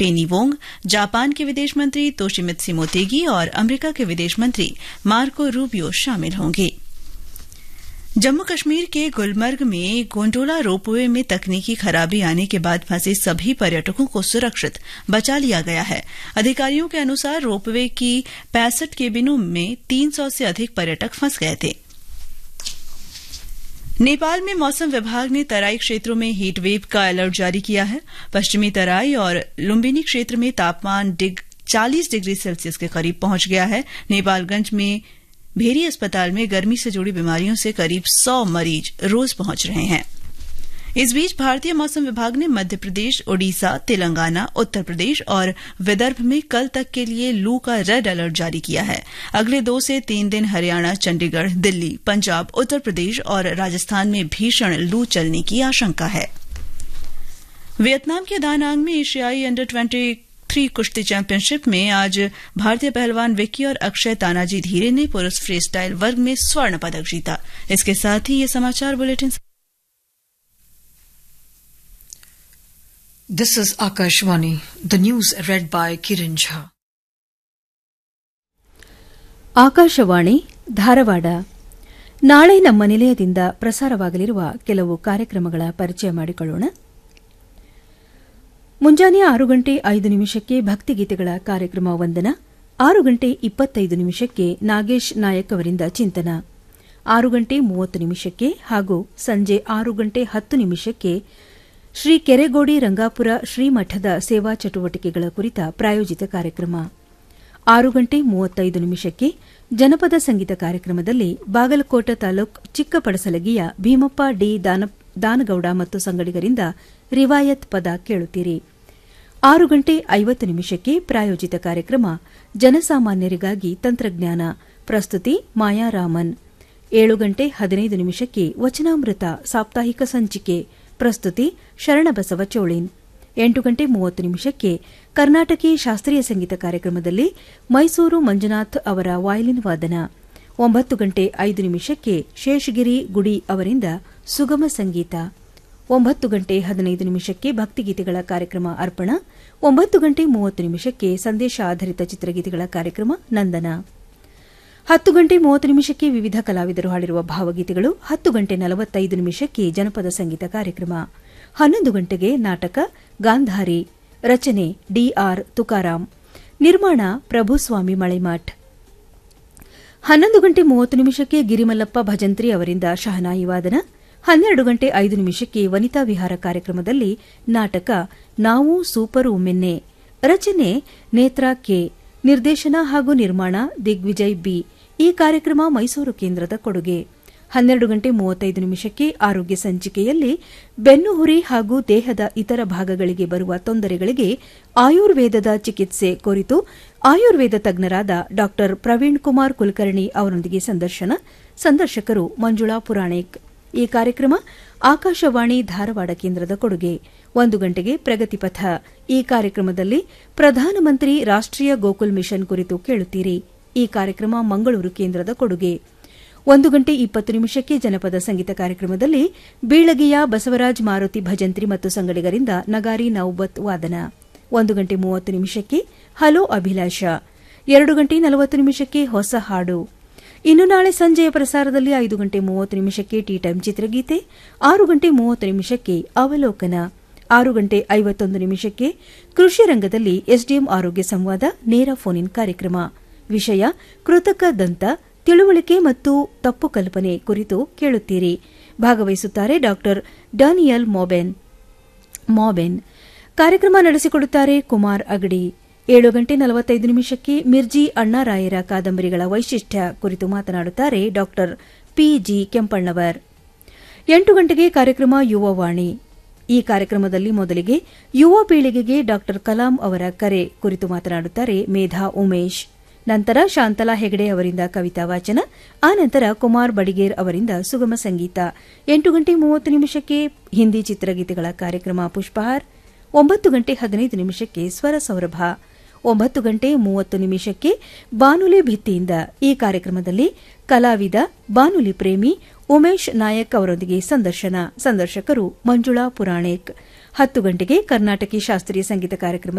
पेनी Wong Japan के विदेश मंत्री तोशिमित्सी मोतेगी और अमरीका के विदेश मंत्री मार्को रूबियो शामिल होंगे जम्मू कश्मीर के गुलमर्ग में गोंडोला रोपवे में तकनीकी खराबी आने के बाद फंसे सभी पर्यटकों को सुरक्षित बचा लिया गया है अधिकारियों के अनुसार रोपवे की पैंसठ केबिनों में 300 से अधिक पर्यटक फंस गए थे नेपाल में मौसम विभाग ने तराई क्षेत्रों में हीट वेव का अलर्ट जारी किया है पश्चिमी तराई और लुम्बिनी क्षेत्र में तापमान चालीस डिग्री सेल्सियस के करीब पहुंच गया है नेपालगंज में भेरी अस्पताल में गर्मी से जुड़ी बीमारियों से करीब सौ मरीज रोज पहुंच रहे हैं इस बीच भारतीय मौसम विभाग ने मध्य प्रदेश ओडिशा तेलंगाना उत्तर प्रदेश और विदर्भ में कल तक के लिए लू का रेड अलर्ट जारी किया है अगले दो से तीन दिन हरियाणा चंडीगढ़ दिल्ली पंजाब उत्तर प्रदेश और राजस्थान में भीषण लू चलने की आशंका है वियतनाम के दानांग में एशियाई अंडर ट्वेंटी थ्री कुश्ती चैंपियनशिप में आज भारतीय पहलवान विक्की और अक्षय तानाजी धीरे ने पुरुष फ्री स्टाइल वर्ग में स्वर्ण पदक जीता इसके साथ ही ये समाचार bulletin This is Akashvani. The news read by Kiran Jha. Akashvani Dharwad ನಾಳೆ ನಮ್ಮ ನಿಲಯದಿಂದ ಪ್ರಸಾರವಾಗಲಿರುವ ಕೆಲವು ಕಾರ್ಯಕ್ರಮಗಳ ಪರಿಚಯ ಮಾಡಿಕೊಳ್ಳೋಣ ಮುಂಜಾನೆ ಆರು ಗಂಟೆ ಐದು ನಿಮಿಷಕ್ಕೆ ಭಕ್ತಿಗೀತೆಗಳ ಕಾರ್ಯಕ್ರಮ ವಂದನ ಆರು ಗಂಟೆ ಇಪ್ಪತ್ತೈದು ನಿಮಿಷಕ್ಕೆ ನಾಗೇಶ್ ನಾಯಕ್ ಅವರಿಂದ ಚಿಂತನ ಆರು ಗಂಟೆ ಮೂವತ್ತು ನಿಮಿಷಕ್ಕೆ ಹಾಗೂ ಸಂಜೆ ಆರು ಗಂಟೆ ಹತ್ತು ನಿಮಿಷಕ್ಕೆ ಶ್ರೀ ಕೆರೆಗೋಡಿ ರಂಗಾಪುರ ಶ್ರೀಮಠದ ಸೇವಾ ಚಟುವಟಿಕೆಗಳ ಕುರಿತ ಪ್ರಾಯೋಜಿತ ಕಾರ್ಯಕ್ರಮ ಆರು ಗಂಟೆ ಮೂವತ್ತೈದು ನಿಮಿಷಕ್ಕೆ ಜನಪದ ಸಂಗೀತ ಕಾರ್ಯಕ್ರಮದಲ್ಲಿ ಬಾಗಲಕೋಟ ತಾಲೂಕ್ ಚಿಕ್ಕಪಡಸಲಗಿಯ ಭೀಮಪ್ಪ ಡಿ ದಾನಗೌಡ ಮತ್ತು ಸಂಗಡಿಗರಿಂದ ರಿವಾಯತ್ ಪದ ಕೇಳುತ್ತೀರಿ ಆರು ಗಂಟೆ ಐವತ್ತು ನಿಮಿಷಕ್ಕೆ ಪ್ರಾಯೋಜಿತ ಕಾರ್ಯಕ್ರಮ ಜನಸಾಮಾನ್ಯರಿಗಾಗಿ ತಂತ್ರಜ್ಞಾನ ಪ್ರಸ್ತುತಿ ಮಾಯಾರಾಮನ್ ಏಳು ಗಂಟೆ ಹದಿನೈದು ನಿಮಿಷಕ್ಕೆ ವಚನಾಮೃತ ಸಾಪ್ತಾಹಿಕ ಸಂಚಿಕೆ ಪ್ರಸ್ತುತಿ ಶರಣಬಸವ ಚೋಳಿನ್ ಎಂಟು ಗಂಟೆ ಮೂವತ್ತು ನಿಮಿಷಕ್ಕೆ ಕರ್ನಾಟಕಿ ಶಾಸ್ತ್ರೀಯ ಸಂಗೀತ ಕಾರ್ಯಕ್ರಮದಲ್ಲಿ ಮೈಸೂರು ಮಂಜುನಾಥ್ ಅವರ ವಾಯಲಿನ್ ವಾದನ ಒಂಬತ್ತು ಗಂಟೆ ಐದು ನಿಮಿಷಕ್ಕೆ ಶೇಷಗಿರಿ ಗುಡಿ ಅವರಿಂದ ಸುಗಮ ಸಂಗೀತ ಒಂಬತ್ತು ಗಂಟೆ ಹದಿನೈದು ನಿಮಿಷಕ್ಕೆ ಭಕ್ತಿಗೀತೆಗಳ ಕಾರ್ಯಕ್ರಮ ಅರ್ಪಣ ಒಂಬತ್ತು ಗಂಟೆ ಮೂವತ್ತು ನಿಮಿಷಕ್ಕೆ ಸಂದೇಶ ಆಧಾರಿತ ಚಿತ್ರಗೀತೆಗಳ ಕಾರ್ಯಕ್ರಮ ನಂದನ ಹತ್ತು ಗಂಟೆ ಮೂವತ್ತು ನಿಮಿಷಕ್ಕೆ ವಿವಿಧ ಕಲಾವಿದರು ಹಾಡಿರುವ ಭಾವಗೀತೆಗಳು ಹತ್ತು ಗಂಟೆ ನಲವತ್ತೈದು ನಿಮಿಷಕ್ಕೆ ಜನಪದ ಸಂಗೀತ ಕಾರ್ಯಕ್ರಮ ಹನ್ನೊಂದು ಗಂಟೆಗೆ ನಾಟಕ ಗಾಂಧಾರಿ ರಚನೆ ಡಿಆರ್ ತುಕಾರಾಂ ನಿರ್ಮಾಣ ಪ್ರಭುಸ್ವಾಮಿ ಮಳೆಮಾಠ್ ಹನ್ನೊಂದು ಗಂಟೆ ಮೂವತ್ತು ನಿಮಿಷಕ್ಕೆ ಗಿರಿಮಲ್ಲಪ್ಪ ಭಜಂತ್ರಿ ಅವರಿಂದ ಶಹನಾಯಿ ವಾದನ ಹನ್ನೆರಡು ಗಂಟೆ ಐದು ನಿಮಿಷಕ್ಕೆ ವನಿತಾ ವಿಹಾರ ಕಾರ್ಯಕ್ರಮದಲ್ಲಿ ನಾಟಕ ನಾವು ಸೂಪರ್ ವುಮೆನ್ನೆ ರಚನೆ ನೇತ್ರಾ ಕೆ ನಿರ್ದೇಶನ ಹಾಗೂ ನಿರ್ಮಾಣ ದಿಗ್ವಿಜಯ್ ಬಿ ಈ ಕಾರ್ಯಕ್ರಮ ಮೈಸೂರು ಕೇಂದ್ರದ ಕೊಡುಗೆ ಹನ್ನೆರಡು ಗಂಟೆ ಮೂವತ್ತೈದು ನಿಮಿಷಕ್ಕೆ ಆರೋಗ್ಯ ಸಂಚಿಕೆಯಲ್ಲಿ ಬೆನ್ನುಹುರಿ ಹಾಗೂ ದೇಹದ ಇತರ ಭಾಗಗಳಿಗೆ ಬರುವ ತೊಂದರೆಗಳಿಗೆ ಆಯುರ್ವೇದದ ಚಿಕಿತ್ಸೆ ಕುರಿತು ಆಯುರ್ವೇದ ತಜ್ಞರಾದ ಡಾ ಪ್ರವೀಣ್ ಕುಮಾರ್ ಕುಲಕರ್ಣಿ ಅವರೊಂದಿಗೆ ಸಂದರ್ಶನ ಸಂದರ್ಶಕರು ಮಂಜುಳಾ ಪುರಾಣಿಕ್ ಈ ಕಾರ್ಯಕ್ರಮ ಆಕಾಶವಾಣಿ ಧಾರವಾಡ ಕೇಂದ್ರದ ಕೊಡುಗೆ ಒಂದು ಗಂಟೆಗೆ ಪ್ರಗತಿಪಥ ಈ ಕಾರ್ಯಕ್ರಮದಲ್ಲಿ ಪ್ರಧಾನಮಂತ್ರಿ ರಾಷ್ಟೀಯ ಗೋಕುಲ್ ಮಿಷನ್ ಕುರಿತು ಕೇಳುತ್ತೀರಿ ಈ ಕಾರ್ಯಕ್ರಮ ಮಂಗಳೂರು ಕೇಂದ್ರದ ಕೊಡುಗೆ ಒಂದು ಗಂಟೆ ಇಪ್ಪತ್ತು ನಿಮಿಷಕ್ಕೆ ಜನಪದ ಸಂಗೀತ ಕಾರ್ಯಕ್ರಮದಲ್ಲಿ ಬೀಳಗಿಯ ಬಸವರಾಜ್ ಮಾರುತಿ ಭಜಂತ್ರಿ ಮತ್ತು ಸಂಗಡಿಗರಿಂದ ನಗಾರಿ ನೌಬತ್ ವಾದನ ಒಂದು ಗಂಟೆ ಮೂವತ್ತು ನಿಮಿಷಕ್ಕೆ ಹಲೋ ಅಭಿಲಾಷ ಎರಡು ಗಂಟೆ ನಲವತ್ತು ನಿಮಿಷಕ್ಕೆ ಹೊಸ ಹಾಡು ಇನ್ನು ನಾಳೆ ಸಂಜೆಯ ಪ್ರಸಾರದಲ್ಲಿ ಐದು ಗಂಟೆ ಮೂವತ್ತು ನಿಮಿಷಕ್ಕೆ ಟೀ ಟೈಮ್ ಚಿತ್ರಗೀತೆ ಆರು ಗಂಟೆ ಮೂವತ್ತು ನಿಮಿಷಕ್ಕೆ ಅವಲೋಕನ ಆರು ಗಂಟೆ ಐವತ್ತೊಂದು ನಿಮಿಷಕ್ಕೆ ಕೃಷಿ ರಂಗದಲ್ಲಿ ಎಸ್ಡಿಎಂ ಆರೋಗ್ಯ ಸಂವಾದ ನೇರ ಫೋನ್ ಇನ್ ಕಾರ್ಯಕ್ರಮ ವಿಷಯ ಕೃತಕ ದಂತ ತಿಳುವಳಿಕೆ ಮತ್ತು ತಪ್ಪು ಕಲ್ಪನೆ ಕುರಿತು ಕೇಳುತ್ತೀರಿ ಭಾಗವಹಿಸುತ್ತಾರೆ ಡಾ ಡಾನಿಯಲ್ ಮೊಬೆನ್ ಮಾಬೆನ್ ಕಾರ್ಯಕ್ರಮ ನಡೆಸಿಕೊಡುತ್ತಾರೆ ಕುಮಾರ್ ಅಗಡಿ ಏಳು ಗಂಟೆ ನಲವತ್ತೈದು ನಿಮಿಷಕ್ಕೆ ಮಿರ್ಜಿ ಅಣ್ಣಾರಾಯರ ಕಾದಂಬರಿಗಳ ವೈಶಿಷ್ಟ್ಯ ಕುರಿತು ಮಾತನಾಡುತ್ತಾರೆ ಡಾ ಪಿಜಿ ಕೆಂಪಣ್ಣವರ್ ಎಂಟು ಗಂಟೆಗೆ ಕಾರ್ಯಕ್ರಮ ಯುವವಾಣಿ ಈ ಕಾರ್ಯಕ್ರಮದಲ್ಲಿ ಮೊದಲಿಗೆ ಯುವ ಪೀಳಿಗೆಗೆ ಡಾ ಕಲಾಂ ಅವರ ಕರೆ ಕುರಿತು ಮಾತನಾಡುತ್ತಾರೆ ಮೇಧಾ ಉಮೇಶ್ ನಂತರ ಶಾಂತಲಾ ಹೆಗಡೆ ಅವರಿಂದ ಕವಿತಾ ವಾಚನ ಆನಂತರ ಕುಮಾರ್ ಬಡಿಗೇರ್ ಅವರಿಂದ ಸುಗಮ ಸಂಗೀತ ಎಂಟು ಗಂಟೆ ಮೂವತ್ತು ನಿಮಿಷಕ್ಕೆ ಹಿಂದಿ ಚಿತ್ರಗೀತೆಗಳ ಕಾರ್ಯಕ್ರಮ ಪುಷ್ಪಹಾರ್ ಒಂಬತ್ತು ಗಂಟೆ ಹದಿನೈದು ನಿಮಿಷಕ್ಕೆ ಸ್ವರ ಸೌರಭ ಒಂಬತ್ತು ಗಂಟೆ ಮೂವತ್ತು ನಿಮಿಷಕ್ಕೆ ಬಾನುಲಿ ಭಿತ್ತಿಯಿಂದ ಈ ಕಾರ್ಯಕ್ರಮದಲ್ಲಿ ಕಲಾವಿದ ಬಾನುಲಿ ಪ್ರೇಮಿ ಉಮೇಶ್ ನಾಯಕ್ ಅವರೊಂದಿಗೆ ಸಂದರ್ಶನ ಸಂದರ್ಶಕರು ಮಂಜುಳಾ ಪುರಾಣಿಕ್ ಹತ್ತು ಗಂಟೆಗೆ ಕರ್ನಾಟಕಿ ಶಾಸ್ತ್ರೀಯ ಸಂಗೀತ ಕಾರ್ಯಕ್ರಮ